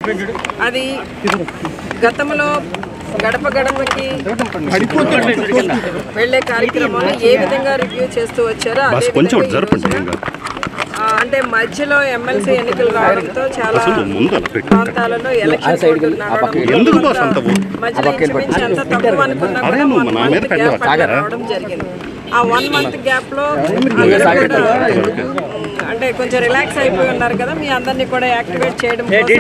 అది గతంలో గడప గడపకి వెళ్ళే కార్యక్రమాన్ని ఏ విధంగా రివ్యూ చేస్తూ వచ్చారో అదే కొంచెం విధంగా ఈ జరపండి రోజున, ఇంకా. ఆ, అంటే మధ్యలో ఎమ్మెల్సీ ఎన్నికలు రావడంతో చాలా అసలు ముందు అలా పెట్టు. ప్రాంతాలలో ఎలక్షన్ కోడ్లు నడవడం ఎందుకు బాస్ అంత ఊ- మధ్యలో ఇంచుమించు ఎంత తక్కువ అనుకున్నా అదే కూడా నువ్వు one నా month మీద gap పెట్టావా? అట్లా రావడం జరిగింది ఆ వన్ మంత్ గ్యాప్ లో అందరూ కూడా, ఉమ్, అంటే కొంచెం రిలాక్స్ అయిపోయి ఉన్నారు కదా మీ అందరినీ కూడా యాక్టివేట్ చేయడం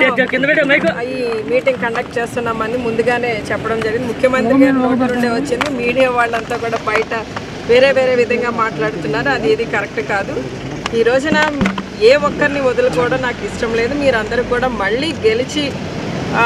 కోసం ఈ మీటింగ్ కండక్ట్ చేస్తున్నామని ముందుగానే చెప్పడం జరిగింది ముఖ్యమంత్రి గారి నోటి నుండే వచ్చింది మీడియా వాళ్ళంతా కూడా బయట వేరే వేరే విధంగా మాట్లాడుతున్నారు అది ఇది కరెక్ట్ కాదు ఈ రోజున ఏ ఒక్కరిని వదులుకోవడం నాకు ఇష్టం లేదు మీరందరూ కూడా మళ్ళీ గెలిచి ఆ,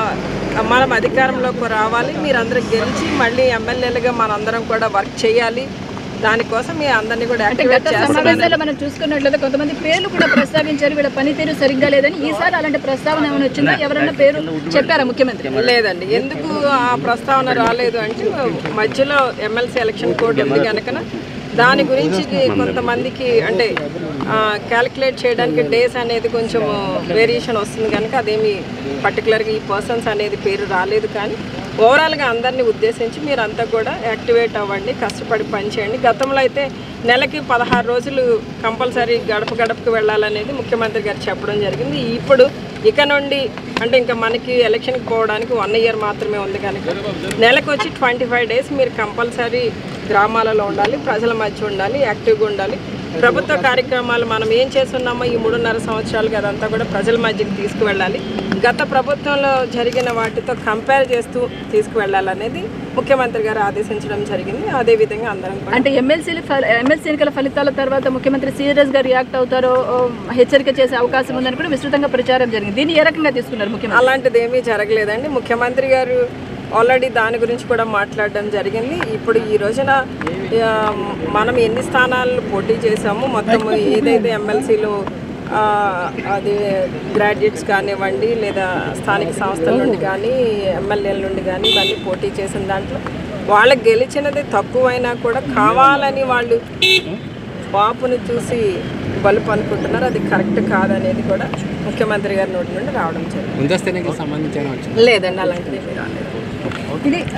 మనం అధికారంలోకి రావాలి మీరందరూ గెలిచి మళ్ళీ ఎమ్మెల్యేలుగా మనందరం కూడా వర్క్ చేయాలి దానికోసం మీ అందరినీ కూడా అంటే యాక్టివేట్ గత చేస్తున్నాను సమావేశాల్లో మనం చూసుకున్నట్లయితే కొంతమంది పేర్లు కూడా ప్రస్తావించారు వీళ్ళ పనితీరు సరిగ్గా లేదని ఈసారి అలాంటి ప్రస్తావన ఏమైనా వచ్చిందా ఎవరైనా పేరు చెప్పారా ముఖ్యమంత్రి లేదండి ఎందుకు ఆ ప్రస్తావన రాలేదు అంటే మధ్యలో ఎమ్మెల్సీ ఎలక్షన్ కోడ్ ఉంది కనుక దాని గురించి కొంతమందికి అంటే క్యాలిక్యులేట్ చేయడానికి డేస్ అనేది కొంచెం వేరియేషన్ వస్తుంది కనుక అదేమి పర్టికులర్గా ఈ పర్సన్స్ అనేది పేరు రాలేదు కానీ ఓవరాల్గా అందరినీ ఉద్దేశించి మీరంతా కూడా యాక్టివేట్ అవ్వండి కష్టపడి పనిచేయండి గతంలో అయితే నెలకి పదహారు రోజులు కంపల్సరీ గడప గడపకు వెళ్ళాలనేది ముఖ్యమంత్రి గారు చెప్పడం జరిగింది ఇప్పుడు ఇక నుండి అంటే ఇంకా మనకి ఎలక్షన్కి పోవడానికి వన్ ఇయర్ మాత్రమే ఉంది కనుక నెలకు వచ్చి ట్వంటీ ఫైవ్ డేస్ మీరు కంపల్సరీ గ్రామాలలో ఉండాలి ప్రజల మధ్య ఉండాలి యాక్టివ్గా ఉండాలి ప్రభుత్వ కార్యక్రమాలు మనం ఏం చేస్తున్నామో ఈ మూడున్నర సంవత్సరాలుగా అదంతా కూడా ప్రజల మధ్యకి తీసుకువెళ్ళాలి గత ప్రభుత్వంలో జరిగిన వాటితో కంపేర్ చేస్తూ తీసుకువెళ్ళాలనేది ముఖ్యమంత్రి గారు ఆదేశించడం జరిగింది అదేవిధంగా అందరం కూడా అంటే ఎమ్మెల్సీలు ఎమ్మెల్సీ ఎన్నికల ఫలితాల తర్వాత ముఖ్యమంత్రి సీరియస్ గా రియాక్ట్ అవుతారో ఓ, హెచ్చరిక చేసే అవకాశం ఉందని కూడా విస్తృతంగా ప్రచారం జరిగింది దీన్ని ఏ రకంగా తీసుకున్నారు ముఖ్యమంత్రి అలాంటిది ఏమీ జరగలేదండి ముఖ్యమంత్రి గారు ఆల్రెడీ దాని గురించి కూడా మాట్లాడడం జరిగింది ఇప్పుడు ఈ రోజున ఆ, మనం ఎన్ని స్థానాలు పోటీ చేసాము మొత్తం ఏదైతే ఎమ్మెల్సీలు అది గ్రాడ్యుయేట్స్ కానివ్వండి లేదా స్థానిక సంస్థల నుండి కానీ ఎమ్మెల్యేల నుండి కానీ ఇవన్నీ పోటీ చేసిన దాంట్లో వాళ్ళకి గెలిచినది తక్కువైనా కూడా కావాలని వాళ్ళు బాపుని చూసి బలుపు అనుకుంటున్నారు అది కరెక్ట్ కాదనేది కూడా ముఖ్యమంత్రి గారి నోటి నుండి రావడం జరిగింది ముందస్తు ఎన్నికలకు సంబంధించిన వచ్చింది లేదండి అలాంటిది ఏమీ రాలేదు ఇది